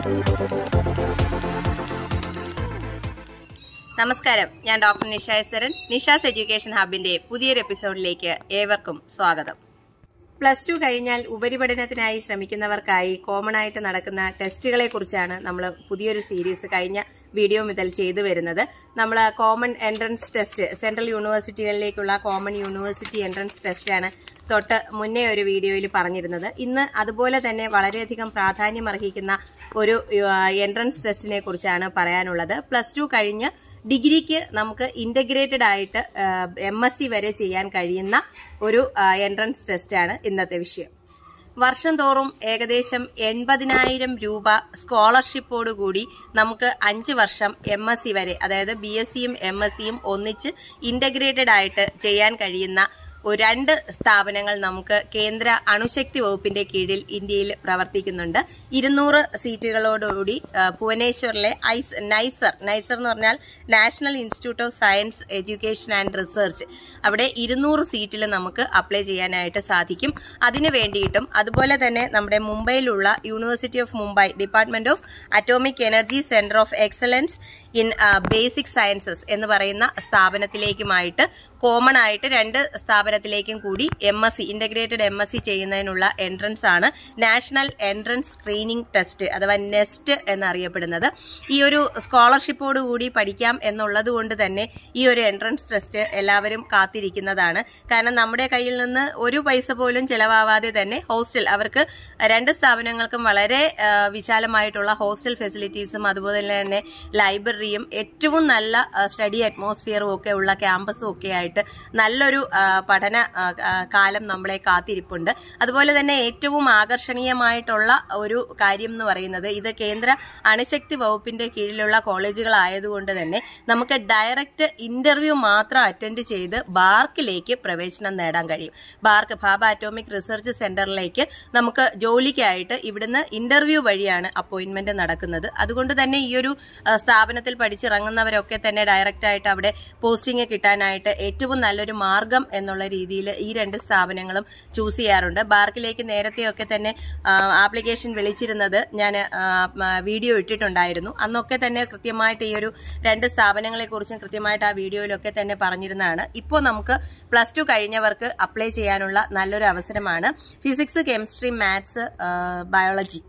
നമസ്കാരം ഞാൻ doctor Nisha Estharan Nisha's education ഹബിന്റെ പുതിയൊരു എപ്പിസോഡിലേക്ക് ഏവർക്കും സ്വാഗതം പ്ലസ് ടു കഴിഞ്ഞാൽ ഉപരിപഠനത്തിനായി ശ്രമിക്കുന്നവർക്കായി കോമൺ ആയിട്ട് നടക്കുന്ന ടെസ്റ്റുകളെ കുറിച്ചാണ് നമ്മൾ പുതിയൊരു സീരീസ് കഴിഞ്ഞ വീഡിയോ മുതൽ ചെയ്തു വരുന്നത് നമ്മൾ കോമൺ എൻട്രൻസ് ടെസ്റ്റ് സെൻട്രൽ യൂണിവേഴ്സിറ്റികളിലേക്കുള്ള കോമൺ യൂണിവേഴ്സിറ്റി എൻട്രൻസ് ടെസ്റ്റാണ് തൊട്ട് മുന്നേ ഒരു വീഡിയോയിൽ പറഞ്ഞിരുന്നത് ഇന്ന് അതുപോലെ തന്നെ വളരെയധികം പ്രാധാന്യം അർഹിക്കുന്ന ഒരു എൻട്രൻസ് ടെസ്റ്റിനെ കുറിച്ചാണ് പറയാനുള്ളത് പ്ലസ് ടു കഴിഞ്ഞ് ഡിഗ്രിക്ക് നമുക്ക് ഇന്റഗ്രേറ്റഡ് ആയിട്ട് എം എസ് സി വരെ ചെയ്യാൻ കഴിയുന്ന ഒരു എൻട്രൻസ് ടെസ്റ്റാണ് ഇന്നത്തെ വിഷയം വർഷം തോറും ഏകദേശം എൺപതിനായിരം രൂപ സ്കോളർഷിപ്പോടുകൂടി നമുക്ക് അഞ്ച് വർഷം എം എസ് സി വരെ അതായത് ബി എസ് സിയും എം എസ് സിയും ഒന്നിച്ച് ഇന്റഗ്രേറ്റഡ് ആയിട്ട് ചെയ്യാൻ കഴിയുന്ന ഒരു രണ്ട് സ്ഥാപനങ്ങൾ നമുക്ക് കേന്ദ്ര അണുശക്തി വകുപ്പിന്റെ കീഴിൽ ഇന്ത്യയിൽ പ്രവർത്തിക്കുന്നുണ്ട് ഇരുന്നൂറ് സീറ്റുകളോടുകൂടി ആ, ഭുവനേശ്വറിലെ ഐസ് നൈസർ നൈസർ എന്ന് പറഞ്ഞാൽ National Institute of Science Education and Research അവിടെ ഇരുന്നൂറ് സീറ്റിൽ നമുക്ക് അപ്ലൈ ചെയ്യാനായിട്ട് സാധിക്കും അതിന് വേണ്ടിയിട്ടും അതുപോലെ തന്നെ നമ്മുടെ മുംബൈയിലുള്ള university of Mumbai department of atomic energy centre of excellence in basic sciences എന്ന് പറയുന്ന സ്ഥാപനത്തിലേക്കുമായിട്ട് കോമൺ ആയിട്ട് രണ്ട് സ്ഥാപനത്തിലേക്കും കൂടി M S C integrated M S C ചെയ്യുന്നതിനുള്ള എൻട്രൻസ് ആണ് നാഷണൽ എൻട്രൻസ് സ്ക്രീനിംഗ് ടെസ്റ്റ് അഥവാ നെസ്റ്റ് എന്നറിയപ്പെടുന്നത് ഈ ഒരു സ്കോളർഷിപ്പോട് കൂടി പഠിക്കാം എന്നുള്ളത് കൊണ്ട് തന്നെ ഈ ഒരു എൻട്രൻസ് ടെസ്റ്റ് എല്ലാവരും കാത്തിരിക്കുന്നതാണ് കാരണം നമ്മുടെ കയ്യിൽ നിന്ന് ഒരു പൈസ പോലും ചെലവാവാതെ തന്നെ ഹോസ്റ്റൽ അവർക്ക് രണ്ട് സ്ഥാപനങ്ങൾക്കും വളരെ ആ, വിശാലമായിട്ടുള്ള ഹോസ്റ്റൽ ഫെസിലിറ്റീസും അതുപോലെ തന്നെ ലൈബ്രറിയും ഏറ്റവും നല്ല സ്റ്റഡി അറ്റ്മോസ്ഫിയറും ഒക്കെ ഉള്ള ക്യാമ്പസും ഒക്കെ ആയിട്ട് നല്ലൊരു ആ, പഠന ആ, ആ, കാലം നമ്മളെ കാത്തിരിപ്പുണ്ട് അതുപോലെ തന്നെ ഏറ്റവും ആകർഷണീയമായിട്ടുള്ള ഒരു കാര്യം എന്ന് പറയുന്നത് ഇത് കേന്ദ്ര അണുശക്തി വകുപ്പിന്റെ കീഴിലുള്ള കോളേജുകളായതുകൊണ്ട് തന്നെ നമുക്ക് ഡയറക്റ്റ് ഇന്റർവ്യൂ മാത്രം അറ്റൻഡ് ചെയ്ത് ബാർക്കിലേക്ക് പ്രവേശനം നേടാൻ കഴിയും ബാർക്ക് ഭാബ അറ്റോമിക് റിസർച്ച് സെന്ററിലേക്ക് നമുക്ക് ജോലിക്കായിട്ട് ഇവിടുന്ന് ഇന്റർവ്യൂ വഴിയാണ് അപ്പോയിന്റ്മെന്റ് നടക്കുന്നത് അതുകൊണ്ട് തന്നെ ഈ ഒരു ആ, സ്ഥാപനത്തിൽ പഠിച്ചിറങ്ങുന്നവരൊക്കെ തന്നെ ഡയറക്റ്റ് ആയിട്ട് അവിടെ പോസ്റ്റിംഗ് കിട്ടാനായിട്ട് ഏറ്റവും നല്ലൊരു മാർഗം എന്നുള്ള രീതിയിൽ ഈ രണ്ട് സ്ഥാപനങ്ങളും ചൂസ് ചെയ്യാറുണ്ട് ബാർക്കിലേക്ക് നേരത്തെയൊക്കെ തന്നെ ആപ്ലിക്കേഷൻ വിളിച്ചിരുന്നത് ഞാൻ വീഡിയോ ഇട്ടിട്ടുണ്ടായിരുന്നു അന്നൊക്കെ തന്നെ കൃത്യമായിട്ട് ഈ ഒരു രണ്ട് സ്ഥാപനങ്ങളെ കുറിച്ചും കൃത്യമായിട്ട് ആ വീഡിയോയിലൊക്കെ തന്നെ പറഞ്ഞിരുന്നതാണ് ഇപ്പോൾ നമുക്ക് പ്ലസ് ടു കഴിഞ്ഞവർക്ക് അപ്ലൈ ചെയ്യാനുള്ള നല്ലൊരു അവസരമാണ് physics chemistry maths biology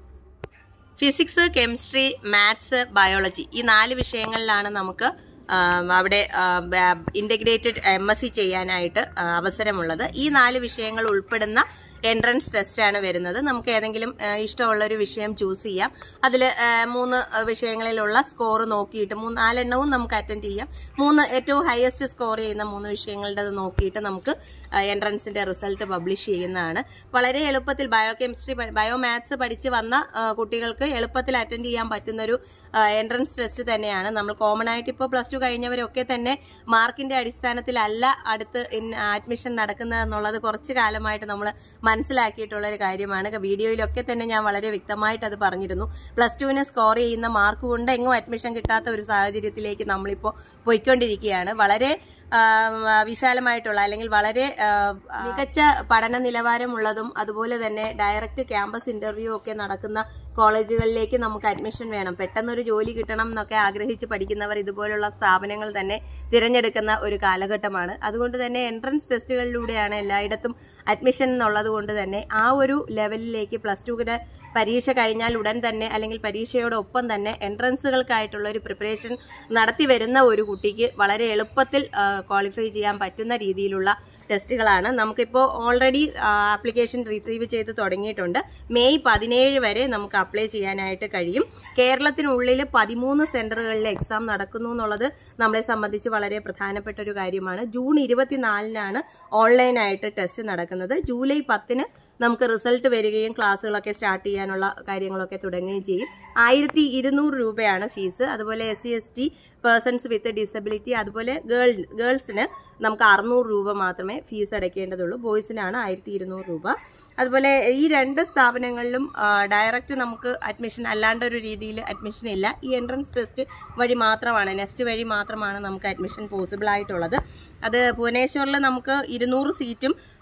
physics chemistry maths biology ഈ നാല് വിഷയങ്ങളിലാണ് നമുക്ക് ആം, അവിടെ ഇന്റഗ്രേറ്റഡ് എം എസ് സി ചെയ്യാനായിട്ട് ആ, അവസരമുള്ളത് ഈ നാല് വിഷയങ്ങൾ ഉൾപ്പെടുന്ന എൻട്രൻസ് ടെസ്റ്റ് ആണ് വരുന്നത് നമുക്ക് ഏതെങ്കിലും ആ, ഇഷ്ടമുള്ള ഒരു വിഷയം ചൂസ് ചെയ്യാം അതിൽ മൂന്ന് വിഷയങ്ങളിലുള്ള സ്കോർ നോക്കിയിട്ട് മൂന്ന് നാലെണ്ണവും നമുക്ക് അറ്റൻഡ് ചെയ്യാം മൂന്ന് ഏറ്റവും ഹയസ്റ്റ് സ്കോർ ചെയ്യുന്ന മൂന്ന് വിഷയങ്ങളുടെ നോക്കിയിട്ട് നമുക്ക് എൻട്രൻസിന്റെ റിസൾട്ട് പബ്ലിഷ് ചെയ്യുന്നതാണ് വളരെ എളുപ്പത്തിൽ ബയോ കെമിസ്ട്രി ബയോ മാത്സ് പഠിച്ച് വന്ന ആ, കുട്ടികൾക്ക് എളുപ്പത്തിൽ അറ്റൻഡ് ചെയ്യാൻ പറ്റുന്ന ഒരു എൻട്രൻസ് ടെസ്റ്റ് തന്നെയാണ് നമ്മൾ കോമൺ ആയിട്ട് ഇപ്പോൾ പ്ലസ് ടു കഴിഞ്ഞവരൊക്കെ തന്നെ മാർക്കിന്റെ അടിസ്ഥാനത്തിലല്ല അടുത്ത് അഡ്മിഷൻ നടക്കുന്നത് എന്നുള്ളത് കുറച്ച് കാലമായിട്ട് നമ്മൾ മനസ്സിലാക്കിയിട്ടുള്ള ഒരു കാര്യമാണ് വീഡിയോയിലൊക്കെ തന്നെ ഞാൻ വളരെ വ്യക്തമായിട്ട് അത് പറഞ്ഞിരുന്നു പ്ലസ് ടുവിന് സ്കോർ ചെയ്യുന്ന മാർക്ക് കൊണ്ട് എങ്ങും അഡ്മിഷൻ കിട്ടാത്ത ഒരു സാഹചര്യത്തിലേക്ക് നമ്മളിപ്പോൾ പോയിക്കൊണ്ടിരിക്കുകയാണ് വളരെ ആ, വിശാലമായിട്ടുള്ള അല്ലെങ്കിൽ വളരെ ആ, മികച്ച പഠന നിലവാരമുള്ളതും അതുപോലെ തന്നെ ഡയറക്റ്റ് ക്യാമ്പസ് ഇന്റർവ്യൂ ഒക്കെ നടക്കുന്ന കോളേജുകളിലേക്ക് നമുക്ക് അഡ്മിഷൻ വേണം പെട്ടെന്നൊരു ജോലി കിട്ടണം എന്നൊക്കെ ആഗ്രഹിച്ച് പഠിക്കുന്നവർ ഇതുപോലുള്ള സ്ഥാപനങ്ങൾ തന്നെ തിരഞ്ഞെടുക്കുന്ന ഒരു കാലഘട്ടമാണ് അതുകൊണ്ട് തന്നെ എൻട്രൻസ് ടെസ്റ്റുകളിലൂടെയാണ് എല്ലായിടത്തും അഡ്മിഷൻ എന്നുള്ളത് കൊണ്ട് തന്നെ ആ ഒരു ലെവലിലേക്ക് പ്ലസ് ടുവിന്റെ പരീക്ഷ കഴിഞ്ഞാൽ ഉടൻ തന്നെ അല്ലെങ്കിൽ പരീക്ഷയോടൊപ്പം തന്നെ എൻട്രൻസുകൾക്കായിട്ടുള്ള ഒരു പ്രിപ്പറേഷൻ നടത്തി വരുന്ന ഒരു കുട്ടിക്ക് വളരെ എളുപ്പത്തിൽ ക്വാളിഫൈ ചെയ്യാൻ പറ്റുന്ന രീതിയിലുള്ള ടെസ്റ്റുകളാണ് നമുക്കിപ്പോൾ ഓൾറെഡി ആപ്ലിക്കേഷൻ റിസീവ് ചെയ്ത് തുടങ്ങിയിട്ടുണ്ട് മെയ് പതിനേഴ് വരെ നമുക്ക് അപ്ലൈ ചെയ്യാനായിട്ട് കഴിയും കേരളത്തിനുള്ളിൽ പതിമൂന്ന് സെന്ററുകളിൽ എക്സാം നടക്കുന്നു എന്നുള്ളത് നമ്മളെ സംബന്ധിച്ച് വളരെ പ്രധാനപ്പെട്ട ഒരു കാര്യമാണ് ജൂൺ ഇരുപത്തിനാലിനാണ് ഓൺലൈനായിട്ട് ടെസ്റ്റ് നടക്കുന്നത് ജൂലൈ പത്തിന് നമുക്ക് റിസൾട്ട് വരികയും ക്ലാസ്സുകളൊക്കെ സ്റ്റാർട്ട് ചെയ്യാനുള്ള കാര്യങ്ങളൊക്കെ തുടങ്ങുകയും ചെയ്യും ആയിരത്തി ഇരുന്നൂറ് രൂപയാണ് ഫീസ് അതുപോലെ S C S T persons with disability അതുപോലെ ഗേൾ ഗേൾസിന് നമുക്ക് അറുന്നൂറ് രൂപ മാത്രമേ ഫീസ് അടയ്ക്കേണ്ടതുള്ളൂ ബോയ്സിനാണ് ആയിരത്തി ഇരുന്നൂറ് രൂപ അതുപോലെ ഈ രണ്ട് സ്ഥാപനങ്ങളിലും ഡയറക്റ്റ് നമുക്ക് അഡ്മിഷൻ അല്ലാണ്ട് ഒരു രീതിയിൽ അഡ്മിഷൻ ഇല്ല ഈ എൻട്രൻസ് ടെസ്റ്റ് വഴി മാത്രമാണ് നെക്സ്റ്റ് വഴി മാത്രമാണ് നമുക്ക് അഡ്മിഷൻ പോസിബിൾ ആയിട്ടുള്ളത് അത് ഭുവനേശ്വറിൽ നമുക്ക് ഇരുന്നൂറ് സീറ്റും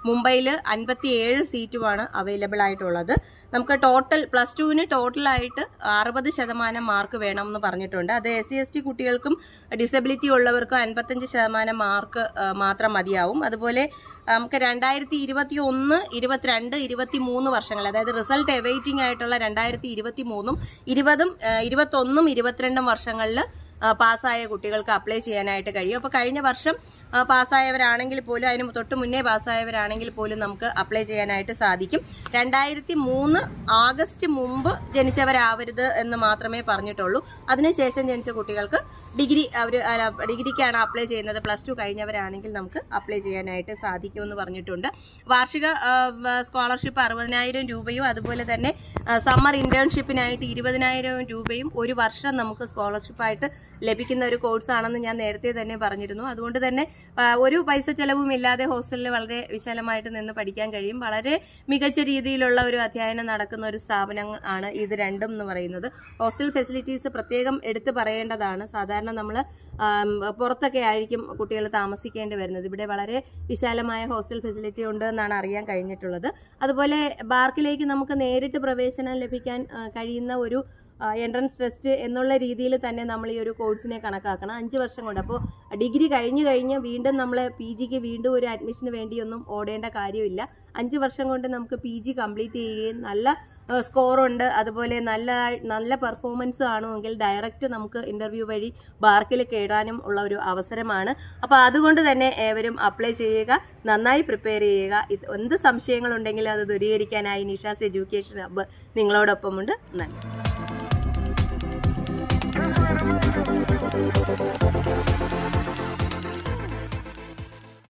മുംബൈയിൽ അൻപത്തി ഏഴ് സീറ്റുമാണ് അവൈലബിൾ ആയിട്ടുള്ളത് നമുക്ക് ടോട്ടൽ പ്ലസ് ടുവിന് ടോട്ടലായിട്ട് അറുപത് ശതമാനം മാർക്ക് വേണമെന്ന് പറഞ്ഞിട്ടുണ്ട് അത് എസ് സി എസ് ടി കുട്ടികൾക്കും ഡിസബിലിറ്റി ഉള്ളവർക്കും അൻപത്തഞ്ച് ശതമാനം മാർക്ക് മാത്രം മതിയാവും അതുപോലെ നമുക്ക് രണ്ടായിരത്തി ഇരുപത്തി ഒന്ന് ഇരുപത്തിരണ്ട് ഇരുപത്തി മൂന്ന് വർഷങ്ങൾ അതായത് റിസൾട്ട് എവൈറ്റിംഗ് ആയിട്ടുള്ള രണ്ടായിരത്തി ഇരുപത്തി മൂന്നും ഇരുപതും ഇരുപത്തൊന്നും ഇരുപത്തിരണ്ടും വർഷങ്ങളിൽ പാസ്സായ കുട്ടികൾക്ക് അപ്ലൈ ചെയ്യാനായിട്ട് കഴിയും അപ്പോൾ കഴിഞ്ഞ വർഷം ആ, പാസ്സായവരാണെങ്കിൽ പോലും അതിന് തൊട്ട് മുന്നേ പാസ്സായവരാണെങ്കിൽ പോലും നമുക്ക് അപ്ലൈ ചെയ്യാനായിട്ട് സാധിക്കും രണ്ടായിരത്തി മൂന്ന് ആഗസ്റ്റ് മുമ്പ് ജനിച്ചവരാവരുത് എന്ന് മാത്രമേ പറഞ്ഞിട്ടുള്ളൂ അതിനുശേഷം ജനിച്ച കുട്ടികൾക്ക് ഡിഗ്രി അവർ ഡിഗ്രിക്കാണ് അപ്ലൈ ചെയ്യുന്നത് പ്ലസ് ടു കഴിഞ്ഞവരാണെങ്കിൽ നമുക്ക് അപ്ലൈ ചെയ്യാനായിട്ട് സാധിക്കുമെന്ന് പറഞ്ഞിട്ടുണ്ട് വാർഷിക സ്കോളർഷിപ്പ് അറുപതിനായിരം രൂപയും അതുപോലെ തന്നെ സമ്മർ ഇന്റേൺഷിപ്പിനായിട്ട് ഇരുപതിനായിരം രൂപയും ഒരു വർഷം നമുക്ക് സ്കോളർഷിപ്പായിട്ട് ലഭിക്കുന്ന ഒരു കോഴ്സാണെന്ന് ഞാൻ നേരത്തെ തന്നെ പറഞ്ഞിരുന്നു അതുകൊണ്ട് തന്നെ ആ, ഒരു പൈസ ചെലവും ഇല്ലാതെ ഹോസ്റ്റലിൽ വളരെ വിശാലമായിട്ട് നിന്ന് പഠിക്കാൻ കഴിയും വളരെ മികച്ച രീതിയിലുള്ള ഒരു അധ്യയനം നടക്കുന്ന ഒരു സ്ഥാപനം ആണ് ഇത് രണ്ടും എന്ന് പറയുന്നത് ഹോസ്റ്റൽ ഫെസിലിറ്റീസ് പ്രത്യേകം എടുത്തു പറയേണ്ടതാണ് സാധാരണ നമ്മൾ പുറത്തൊക്കെ ആയിരിക്കും കുട്ടികൾ താമസിക്കേണ്ടി വരുന്നത് ഇവിടെ വളരെ വിശാലമായ ഹോസ്റ്റൽ ഫെസിലിറ്റി ഉണ്ട് എന്നാണ് അറിയാൻ കഴിഞ്ഞിട്ടുള്ളത് അതുപോലെ ബാർക്കിലേക്ക് നമുക്ക് നേരിട്ട് പ്രവേശനം ലഭിക്കാൻ ആ, കഴിയുന്ന ഒരു എൻട്രൻസ് ടെസ്റ്റ് എന്നുള്ള രീതിയിൽ തന്നെ നമ്മൾ ഈ ഒരു കോഴ്സിനെ കണക്കാക്കണം അഞ്ച് വർഷം കൊണ്ട് അപ്പോൾ ഡിഗ്രി കഴിഞ്ഞു കഴിഞ്ഞ് വീണ്ടും നമ്മൾ പി ജിക്ക് വീണ്ടും ഒരു അഡ്മിഷന് വേണ്ടിയൊന്നും ഓടേണ്ട കാര്യമില്ല അഞ്ച് വർഷം കൊണ്ട് നമുക്ക് പി ജി കംപ്ലീറ്റ് ചെയ്യുകയും നല്ല സ്കോറുണ്ട് അതുപോലെ നല്ല നല്ല പെർഫോമൻസ് ആണെങ്കിൽ ഡയറക്റ്റ് നമുക്ക് ഇന്റർവ്യൂ വഴി ബാർക്കിൽ കയറാനും ഉള്ള ഒരു അവസരമാണ് അപ്പോൾ അതുകൊണ്ട് തന്നെ ഏവരും അപ്ലൈ ചെയ്യുക നന്നായി പ്രിപ്പയർ ചെയ്യുക ഇത് എന്ത് സംശയങ്ങളുണ്ടെങ്കിലും അത് ദൂരീകരിക്കാനായി നിഷാസ് എഡ്യൂക്കേഷൻ ഹബ്ബ് നിങ്ങളോടൊപ്പമുണ്ട് നന്ദി Thank you.